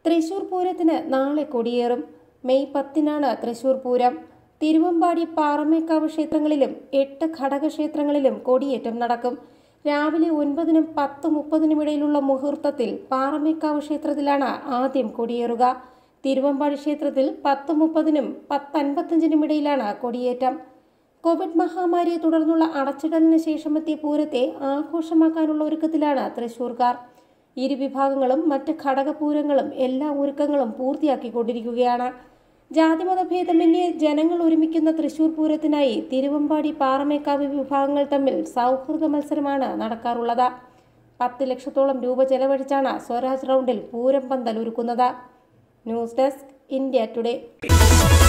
തൃശൂർ പൂരത്തിന് നാളെ കൊടിയേറും മെയ് പത്തിനാണ് തൃശൂർ പൂരം തിരുവമ്പാടി പാറമേക്കാവ് ക്ഷേത്രങ്ങളിലും എട്ട് ഘടകക്ഷേത്രങ്ങളിലും കൊടിയേറ്റം നടക്കും രാവിലെ ഒൻപതിനും പത്ത് മുപ്പതിനും ഇടയിലുള്ള മുഹൂർത്തത്തിൽ പാറമേക്കാവ് ക്ഷേത്രത്തിലാണ് ആദ്യം കൊടിയേറുക തിരുവമ്പാടി ക്ഷേത്രത്തിൽ പത്ത് മുപ്പതിനും പത്തൻപത്തഞ്ചിനും ഇടയിലാണ് കൊടിയേറ്റം കോവിഡ് മഹാമാരിയെ തുടർന്നുള്ള അടച്ചിടലിന് ശേഷമെത്തിയ പൂരത്തെ ആഘോഷമാക്കാനുള്ള ഒരുക്കത്തിലാണ് തൃശൂർക്കാർ ഇരു വിഭാഗങ്ങളും മറ്റ് ഘടകപൂരങ്ങളും എല്ലാ ഒരുക്കങ്ങളും പൂർത്തിയാക്കിക്കൊണ്ടിരിക്കുകയാണ് ജാതിമത ഭേദമന്യേ ജനങ്ങൾ ഒരുമിക്കുന്ന തൃശൂർ പൂരത്തിനായി തിരുവമ്പാടി പാറമേക്കാവ് വിഭാഗങ്ങൾ തമ്മിൽ സൗഹൃദ മത്സരമാണ് നടക്കാറുള്ളത് പത്ത് ലക്ഷത്തോളം രൂപ ചെലവഴിച്ചാണ് സ്വരാജ് റൗണ്ടിൽ പൂരം പന്തൽ ഒരുക്കുന്നത് ന്യൂസ് ഡെസ്ക് ഇന്ത്യ ടുഡേ